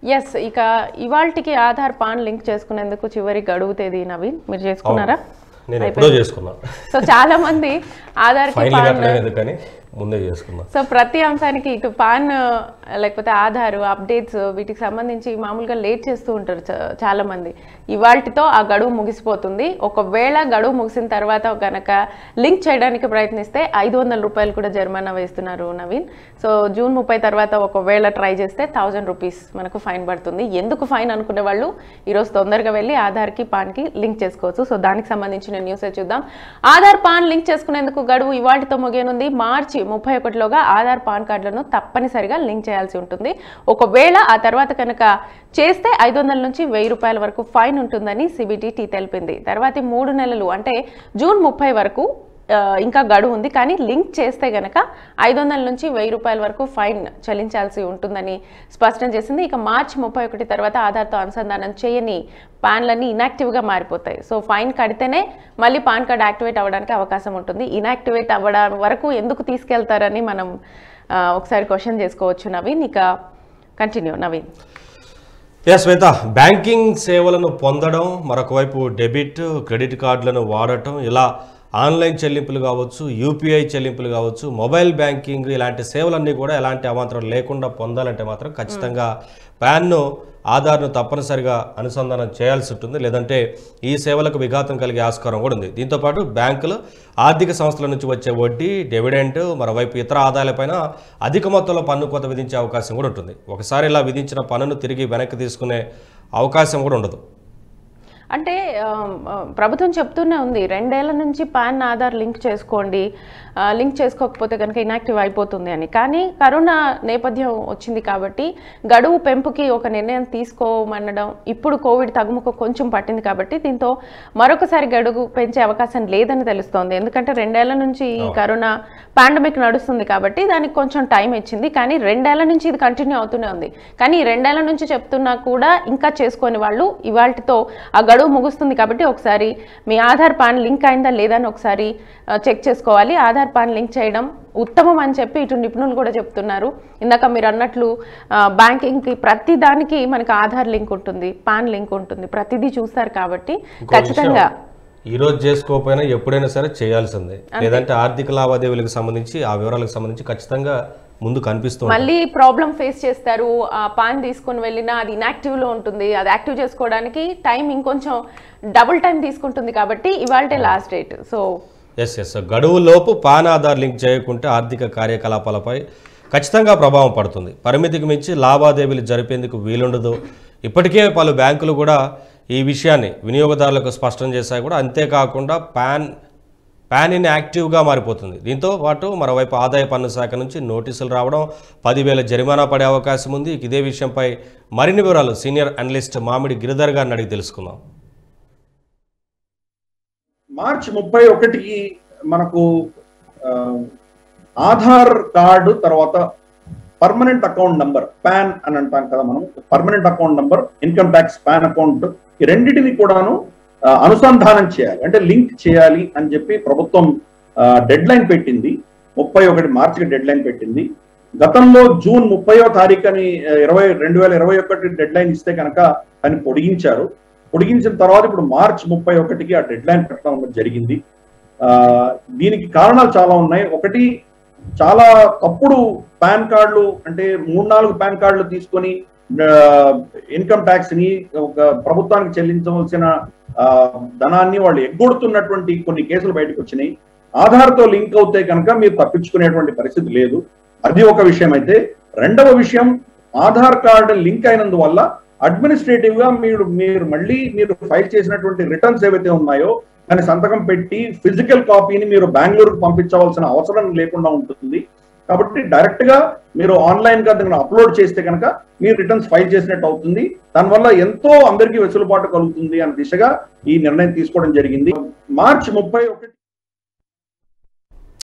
yes ఇక ఇవాల్టికి Aadhaar pan link చేసుకునేందుకు చివరి గడువు తేదీ నవీన్ మీరు చేసుకున్నారా నేను ఎప్పుడో చేసుకున్నా సో చాలా మంది ఆధార్కి ఫైనల్ పాన్ కట్టలేదు ఎందుకని ముందే చేసుకున్నా సో ప్రతి అంశానికి ఇటు పాన్ లేకపోతే ఆధార్ అప్డేట్స్ వీటికి సంబంధించి మామూలుగా లేట్ చేస్తూ ఉంటారు చా- చాలా మంది ఇవాల్టితో ఆ గడువు ముగిసిపోతుంది ఒకవేళ గడువు ముగిసిన తర్వాత గనక లింక్ చేయడానికి ప్రయత్నిస్తే ఐదు వందల రూపాయలు కూడా జరిమానా వేస్తున్నారు నవీన్ సో జూన్ ముప్పై తర్వాత ఒకవేళ ట్రై చేస్తే థౌజండ్ రూపీస్ మనకు ఫైన్ పడుతుంది ఎందుకు ఫైన్ అనుకునే వాళ్ళు ఈరోజు తొందరగా వెళ్ళి ఆధార్కి పాన్కి లింక్ చేసుకోవచ్చు సో దానికి సంబంధించిన న్యూస్ చూద్దాం ఆధార్ పాన్ లింక్ చేసుకునేందుకు గడువు ఇవాళతో ముగియనుంది మార్చి ముప్పై ఒకటిలోగా ఆధార్ పాన్ కార్డులను తప్పనిసరిగా లింక్ చేయాల్సి ఉంటుంది ఒకవేళ ఆ తర్వాత కనుక చేస్తే ఐదు వందల నుంచి వెయ్యి రూపాయల వరకు ఫైన్ ఉంటుందని సిబిడిటీ తెలిపింది తర్వాతి మూడు నెలలు అంటే జూన్ ముప్పై వరకు ఆ, ఇంకా గడువు ఉంది కానీ లింక్ చేస్తే గనక ఐదు వందల నుంచి వెయ్యి రూపాయల వరకు ఫైన్ చెల్లించాల్సి ఉంటుందని స్పష్టం చేసింది ఇక మార్చి ముప్పై ఒకటి తర్వాత ఆధార్తో అనుసంధానం చేయని పాన్లన్నీ ఇనాక్టివ్గా మారిపోతాయి సో ఫైన్ కడితేనే మళ్ళీ పాన్ కార్డ్ యాక్టివేట్ అవ్వడానికి అవకాశం ఉంటుంది ఇనాక్టివేట్ అవ్వడం వరకు ఎందుకు తీసుకెళ్తారని మనం ఆ, ఒకసారి క్వశ్చన్ చేసుకోవచ్చు నవీన్ ఇక continue Naveen yes Shweta banking సేవలను పొందడం మరొక వైపు డెబిట్ క్రెడిట్ కార్డులను వాడటం ఇలా ఆన్లైన్ చెల్లింపులు కావచ్చు యూపీఐ చెల్లింపులు కావచ్చు మొబైల్ బ్యాంకింగ్ ఇలాంటి సేవలన్నీ కూడా ఎలాంటి అవాంతరం లేకుండా పొందాలంటే మాత్రం ఖచ్చితంగా పాన్ను ఆధార్ను తప్పనిసరిగా అనుసంధానం చేయాల్సి ఉంటుంది లేదంటే ఈ సేవలకు విఘాతం కలిగే ఆస్కారం కూడా ఉంది దీంతోపాటు బ్యాంకులు ఆర్థిక సంస్థల నుంచి వచ్చే వడ్డీ డివిడెంట్ మరోవైపు ఇతర ఆదాయాలపైన అధిక మొత్తంలో పన్ను కోత విధించే అవకాశం కూడా ఉంటుంది ఒకసారి ఇలా విధించిన పన్నును తిరిగి వెనక్కి తీసుకునే అవకాశం కూడా ఉండదు అంటే ఆ, ఆ, ప్రభుత్వం చెప్తూనే ఉంది రెండేళ్ల నుంచి పాన్ ఆధార్ లింక్ చేసుకోండి ఆ, లింక్ చేసుకోకపోతే కనుక ఇనాక్టివ్ అయిపోతుంది అని కానీ కరోనా నేపథ్యం వచ్చింది కాబట్టి గడువు పెంపుకి ఒక నిర్ణయం తీసుకోమనడం ఇప్పుడు కోవిడ్ తగ్గుముఖ కొంచెం పట్టింది కాబట్టి దీంతో మరొకసారి గడువు పెంచే అవకాశం లేదని తెలుస్తోంది ఎందుకంటే రెండేళ్ల నుంచి ఈ కరోనా పాండమిక్ నడుస్తుంది కాబట్టి దానికి కొంచెం టైం ఇచ్చింది కానీ రెండేళ్ల నుంచి ఇది కంటిన్యూ అవుతూనే ఉంది కానీ ఈ రెండేళ్ల నుంచి చెప్తున్నా కూడా ఇంకా చేసుకొని వాళ్ళు ఇవాళతో ఆ గడువు ముగుస్తుంది కాబట్టి ఒకసారి మీ ఆధార్ పాన్ లింక్ అయిందా లేదా అని ఒకసారి ఆ, చెక్ చేసుకోవాలి ఆధార్ పాన్ లింక్ చేయడం ఉత్తమం అని చెప్పి ఇటు నిపుణులు కూడా చెప్తున్నారు ఇందాక మీరు అన్నట్లు ఆ, బ్యాంకింగ్కి ప్రతి దానికి మనకి ఆధార్ లింక్ ఉంటుంది పాన్ లింక్ ఉంటుంది ప్రతిదీ చూస్తారు కాబట్టి ఇంకో ఖచ్చితంగా విషయం, ఈ రోజు చేసుకోకపోయినా ఎప్పుడైనా సరే చేయాల్సిందే లేదంటే ఆర్థిక లావాదేవీలకు సంబంధించి ఆ వివరాలకు సంబంధించి ఖచ్చితంగా ముందు కనిపిస్తుంది మళ్ళీ ప్రాబ్లం ఫేస్ చేస్తారు ఆ పాన్ తీసుకొని వెళ్ళినా అది inactive లో ఉంటుంది అది యాక్టివ్ చేసుకోవడానికి టైం ఇంకొంచెం డబుల్ టైం తీసుకుంటుంది కాబట్టి ఇవాళ last date so yes yes గడువు లోపు పాన్ ఆధార్ లింక్ చేయకుంటే ఆర్థిక కార్యకలాపాలపై ఖచ్చితంగా ప్రభావం పడుతుంది పరిమితికి మించి లావాదేవీలు జరిపేందుకు వీలుండదు ఇప్పటికే పలు బ్యాంకులు కూడా ఈ విషయాన్ని వినియోగదారులకు స్పష్టం చేశాయి కూడా అంతేకాకుండా పాన్ పాన్ ఇన్ యాక్టివ్గా మారిపోతుంది దీంతో పాటు మరోవైపు ఆదాయ పన్ను శాఖ నుంచి నోటీసులు రావడం పదివేల జరిమానా పడే అవకాశం ఉంది ఇక ఇదే విషయంపై మరిన్ని వివరాలు సీనియర్ అనలిస్ట్ మామిడి గిరిధర్ గారిని అడిగి తెలుసుకుందాం మార్చ్ ముప్పై ఒకటికి మనకు ఆ, ఆధార్ కార్డు తర్వాత పర్మనెంట్ అకౌంట్ నంబర్ పాన్ అని అంటాం కదా మనం permanent account number income tax PAN account ఈ రెండింటిని కూడాను ఆ, అనుసంధానం చేయాలి అంటే లింక్ చేయాలి అని చెప్పి ప్రభుత్వం డెడ్ లైన్ పెట్టింది ముప్పై ఒకటి మార్చికి డెడ్ లైన్ పెట్టింది గతంలో జూన్ ముప్పయో తారీఖుని ఆ, ఇరవై రెండు వేల ఇరవై ఒకటి డెడ్ లైన్ ఇస్తే కనుక దాన్ని పొడిగించారు పొడిగించిన తర్వాత ఇప్పుడు మార్చ్ ముప్పై ఒకటికి ఆ డెడ్ లైన్ పెట్టడం అనేది జరిగింది ఆ, దీనికి కారణాలు చాలా ఉన్నాయి ఒకటి చాలా తప్పుడు పాన్ కార్డులు అంటే మూడు నాలుగు పాన్ కార్డులు తీసుకొని ఇన్కమ్ ట్యాక్స్ ని ఒక ప్రభుత్వానికి చెల్లించవలసిన ఆ, ధనాన్ని వాళ్ళు ఎగ్గొడుతున్నటువంటి కొన్ని కేసులు బయటకు వచ్చినాయి ఆధార్తో లింక్ అవుతే కనుక మీరు తప్పించుకునేటువంటి పరిస్థితి లేదు అది ఒక విషయం అయితే రెండవ విషయం ఆధార్ కార్డు లింక్ అయినందువల్ల అడ్మినిస్ట్రేటివ్ గా మీరు మీరు మళ్ళీ మీరు ఫైల్ చేసినటువంటి రిటర్న్స్ ఏవైతే ఉన్నాయో దాని సంతకం పెట్టి ఫిజికల్ కాపీని మీరు బెంగళూరుకు పంపించవలసిన అవసరం లేకుండా ఉంటుంది కాబట్టి డైరెక్ట్ గా మీరు ఆన్లైన్ గా దాన్ని అప్లోడ్ చేస్తే కనుక మీరు రిటర్న్స్ ఫైల్ చేసినట్టు అవుతుంది దానివల్ల ఎంతో అందరికీ వెసులుబాటు కలుగుతుంది అనే దిశగా ఈ నిర్ణయం తీసుకోవడం జరిగింది మార్చ్ ముప్పై ఒకటి